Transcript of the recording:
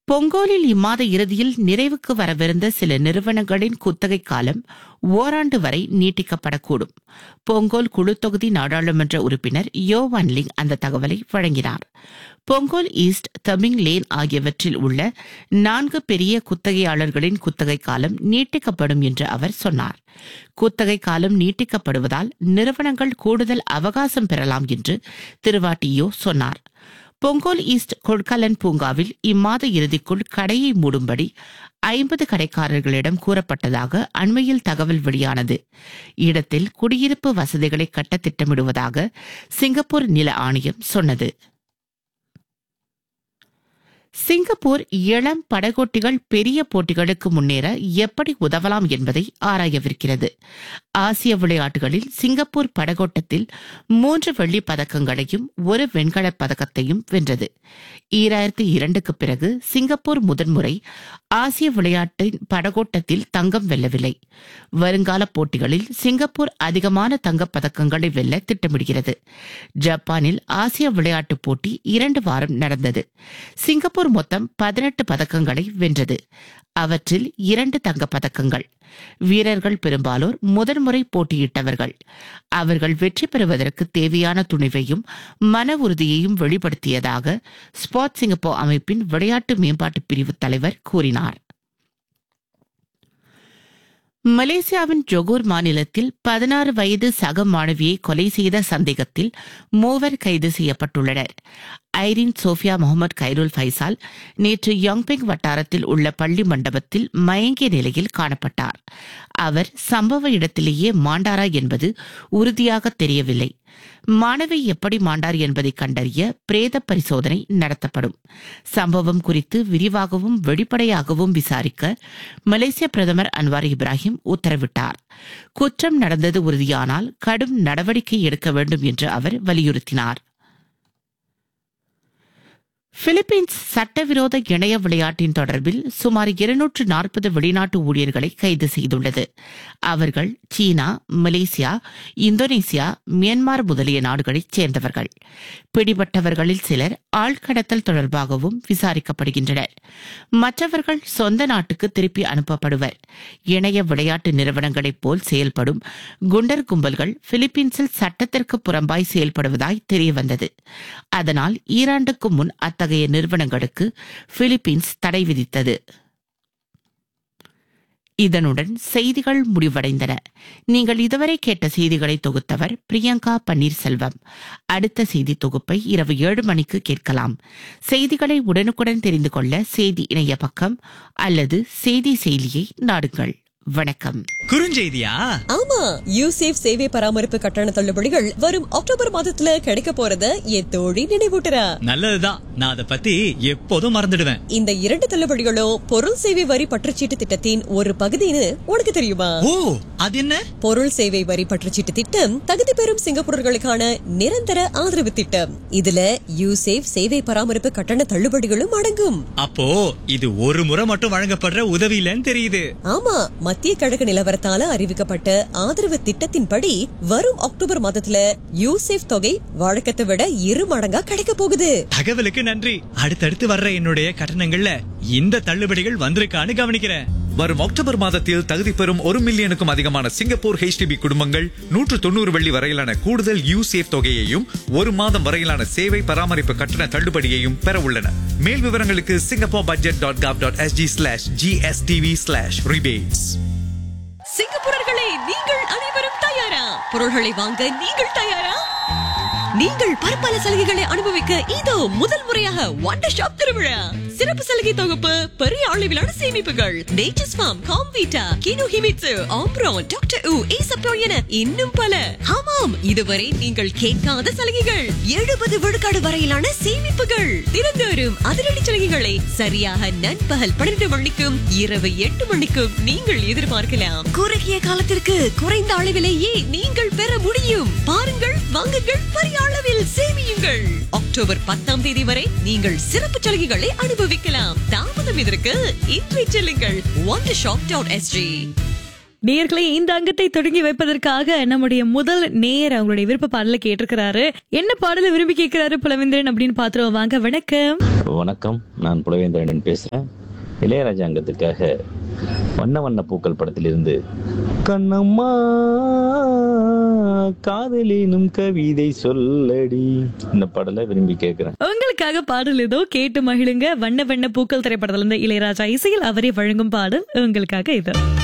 பொங்கோலில் இம்மாத இறுதியில் நிறைவுக்கு வரவிருந்த சில நிறுவனங்களின் குத்தகை காலம் ஓராண்டு வரை நீட்டிக்கப்படக்கூடும் பொங்கோல் குழு தொகுதி நாடாளுமன்ற உறுப்பினர் யோவான் லிங் அந்த தகவலை வழங்கினார் பொங்கோல் ஈஸ்ட் தமிங் லேன் ஆகியவற்றில் உள்ள நான்கு பெரிய குத்தகையாளர்களின் குத்தகை காலம் நீட்டிக்கப்படும் என்று அவர் சொன்னார் குத்தகை காலம் நீட்டிக்கப்படுவதால் நிறுவனங்கள் கூடுதல் அவகாசம் பெறலாம் என்று திருவாட்டியோ சொன்னார் பொங்கோல் ஈஸ்ட் கொள்கலன் பூங்காவில் இம்மாத இறுதிக்குள் கடையை மூடும்படி ஐம்பது கடைக்காரர்களிடம் கூறப்பட்டதாக அண்மையில் தகவல் வெளியானது இடத்தில் குடியிருப்பு வசதிகளை கட்ட திட்டமிடுவதாக சிங்கப்பூர் நில ஆணையம் சொன்னது சிங்கப்பூர் இளம் படகோட்டிகள் பெரிய போட்டிகளுக்கு முன்னேற எப்படி உதவலாம் என்பதை ஆராயவிருக்கிறது ஆசிய விளையாட்டுகளில் சிங்கப்பூர் படகோட்டத்தில் மூன்று வெள்ளிப் பதக்கங்களையும் ஒரு வெண்கலப் பதக்கத்தையும் வென்றது ஈராயிரத்தி இரண்டுக்கு பிறகு சிங்கப்பூர் முதன்முறை ஆசிய விளையாட்டின் படகோட்டத்தில் தங்கம் வெல்லவில்லை வருங்கால போட்டிகளில் சிங்கப்பூர் அதிகமான தங்கப் பதக்கங்களை வெல்ல திட்டமிடுகிறது ஜப்பானில் ஆசிய விளையாட்டுப் போட்டி இரண்டு வாரம் நடந்தது சிங்கப்பூர் மொத்தம் பதினெட்டு பதக்கங்களை வென்றது அவற்றில் இரண்டு தங்கப் பதக்கங்கள் வீரர்கள் பெரும்பாலோர் முதன்முறை போட்டியிட்டவர்கள் அவர்கள் வெற்றி பெறுவதற்கு தேவையான துணிவையும் மன உறுதியையும் வெளிப்படுத்தியதாக ஸ்பாட் சிங்கப்பூர் அமைப்பின் விளையாட்டு மேம்பாட்டு பிரிவு தலைவர் கூறினார் மலேசியாவின் ஜொகூர் மாநிலத்தில் பதினாறு வயது சக மாணவியை கொலை செய்த சந்தேகத்தில் மூவர் கைது செய்யப்பட்டுள்ளனர் Irene Sophia Muhammad Khairul Faisal நேற்று யோங்பெங் வட்டாரத்தில் உள்ள பள்ளி மண்டபத்தில் மயங்கிய நிலையில் காணப்பட்டார் அவர் சம்பவ இடத்திலேயே மாண்டாரா என்பது உறுதியாக தெரியவில்லை மாணவி எப்படி மாண்டார் என்பதை கண்டறிய பிரேத பரிசோதனை நடத்தப்படும் சம்பவம் குறித்து விரிவாகவும் வெளிப்படையாகவும் விசாரிக்க மலேசிய பிரதமர் அன்வார் இப்ராஹிம் உத்தரவிட்டார் குற்றம் நடந்தது உறுதியானால் கடும் நடவடிக்கை எடுக்க வேண்டும் என்று அவர் வலியுறுத்தினார் பிலிப்பீன்ஸ் சட்டவிரோத இணைய விளையாட்டின் தொடர்பில் சுமார் இருநூற்று நாற்பது வெளிநாட்டு ஊழியர்களை கைது செய்துள்ளது அவர்கள் சீனா மலேசியா இந்தோனேசியா மியான்மர் முதலிய நாடுகளைச் சேர்ந்தவர்கள் பிடிபட்டவர்களில் சிலர் ஆழ்கடத்தல் தொடர்பாகவும் விசாரிக்கப்படுகின்றனர் மற்றவர்கள் சொந்த நாட்டுக்கு திருப்பி அனுப்பப்படுவர் இணைய விளையாட்டு நிறுவனங்களைப் போல் செயல்படும் குண்டர் கும்பல்கள் பிலிப்பீன்ஸில் சட்டத்திற்கு புறம்பாய் செயல்படுவதாய் தெரியவந்தது அதனால் ஈராண்டுக்கு முன் அத்தகைய நிறுவனங்களுக்கு பிலிப்பீன்ஸ் தடை விதித்தது இதனுடன் செய்திகள் முடிவடைந்தன நீங்கள் இதுவரை கேட்ட செய்திகளை தொகுத்தவர் பிரியங்கா பன்னீர்செல்வம் அடுத்த செய்தி தொகுப்பை இரவு ஏழு மணிக்கு கேட்கலாம் செய்திகளை உடனுக்குடன் தெரிந்து கொள்ள செய்தி இணைய பக்கம் அல்லது செய்தி செயலியை நாடுங்கள் வணக்கம் குறுஞ்செய்தியா ஆமா யூசேஃப் சேவை பராமரிப்பு கட்டண தள்ளுபடிகள் வரும் அக்டோபர் மாதத்துல கிடைக்க போறத என் தோழி நினைவூட்டுறா நல்லதுதான் நான் அதை பத்தி எப்போதும் மறந்துடுவேன் இந்த இரண்டு தள்ளுபடிகளும் பொருள் சேவை வரி பற்றுச்சீட்டு திட்டத்தின் ஒரு பகுதின்னு உனக்கு தெரியுமா ஓ அது என்ன பொருள் சேவை வரி பற்றுச்சீட்டு திட்டம் தகுதி பெறும் சிங்கப்பூரர்களுக்கான நிரந்தர ஆதரவு திட்டம் இதுல யூசேஃப் சேவை பராமரிப்பு கட்டண தள்ளுபடிகளும் அடங்கும் அப்போ இது ஒரு முறை மட்டும் வழங்கப்படுற உதவி இல்லைன்னு தெரியுது ஆமா மத்திய கிழக்கு நிலவரத்தால அறிவிக்கப்பட்ட ஆதரவு திட்டத்தின்படி வரும் அக்டோபர் மாதத்துல யூசேஃப் தொகை வழக்கத்தை விட இரு மடங்கா கிடைக்க போகுது தகவலுக்கு நன்றி அடுத்தடுத்து வர்ற என்னுடைய கட்டணங்கள்ல இந்த தள்ளுபடிகள் வந்திருக்கான்னு கவனிக்கிறேன் வரும் அக்டோபர் மாதத்தில் தகுதி பெறும் ஒரு மில்லியனுக்கும் அதிகமான சிங்கப்பூர் HDB குடும்பங்கள் நூற்று தொண்ணூறு வெள்ளி வரையிலான கூடுதல் யூசேஃப் தொகையையும் ஒரு மாதம் வரையிலான சேவை பராமரிப்பு கட்டண தள்ளுபடியையும் பெற உள்ளன மேல் விவரங்களுக்கு Singapore budget dot gov dot SG slash GSTV slash rebates சிங்கப்பூரர்களே நீங்கள் அனைவரும் தயாரா பொருள்களை வாங்க நீங்கள் தயாரா நீங்கள் பற்பல சலுகைகளை அனுபவிக்க இதோ முதல் முறையாக வண்டர் ஷாப் திருவிழா சிறப்பு சலுகை தொகுப்பு பெரிய அளவிலான சேமிப்புகள் Nature's Farm Comvita Kinohimitsu Ambron doctor உ ஈசப்போ என இன்னும் பல ஆமாம் இதுவரை நீங்கள் கேட்காத சலுகைகள் எழுபது விழுக்காடு வரையிலான சேமிப்புகள் தினந்தோறும் அதிரடி சலுகைகளை சரியாக நண்பகல் பன்னிரண்டு மணிக்கும் இரவு எட்டு மணிக்கும் நீங்கள் எதிர்பார்க்கலாம் குறுகிய காலத்திற்கு குறைந்த அளவிலேயே நீங்கள் பெற முடியும் பாருங்கள் வாங்குங்கள் பெரிய அளவில் சேமியுங்கள் அக்டோபர் பத்தாம் தேதி வரை நீங்கள் சிறப்பு சலுகைகளை அனுபவிக்கலாம் தாமதம் இதற்கு இன்றை செல்லுங்கள் ஒன் ஷாப் டாட் எஸ்ஜி நேர்களை இந்த அங்கத்தை தொடங்கி வைப்பதற்காக நம்முடைய முதல் நேர் அவங்களுடைய விருப்ப பாடல கேட்டிருக்கிறாரு என்ன பாடல விரும்பி கேட்கிறாரு புலவேந்திரன் அப்படின்னு பாத்துருவோம் வாங்க வணக்கம் வணக்கம் நான் புலவேந்திரன் பேசுறேன் இளையராஜா அங்கத்துக்காக வண்ண வண்ண பூக்கள் படத்திலிருந்து கண்ணம்மா காதலினும் கவிதை சொல்லடி இந்த பாடலை விரும்பி கேட்கிறேன் உங்களுக்காக பாடல் ஏதோ கேட்டு மகிழுங்க வண்ண வண்ண பூக்கள் திரைப்படத்துல இருந்து இளையராஜா இசையில் அவரே வழங்கும் பாடல் உங்களுக்காக இது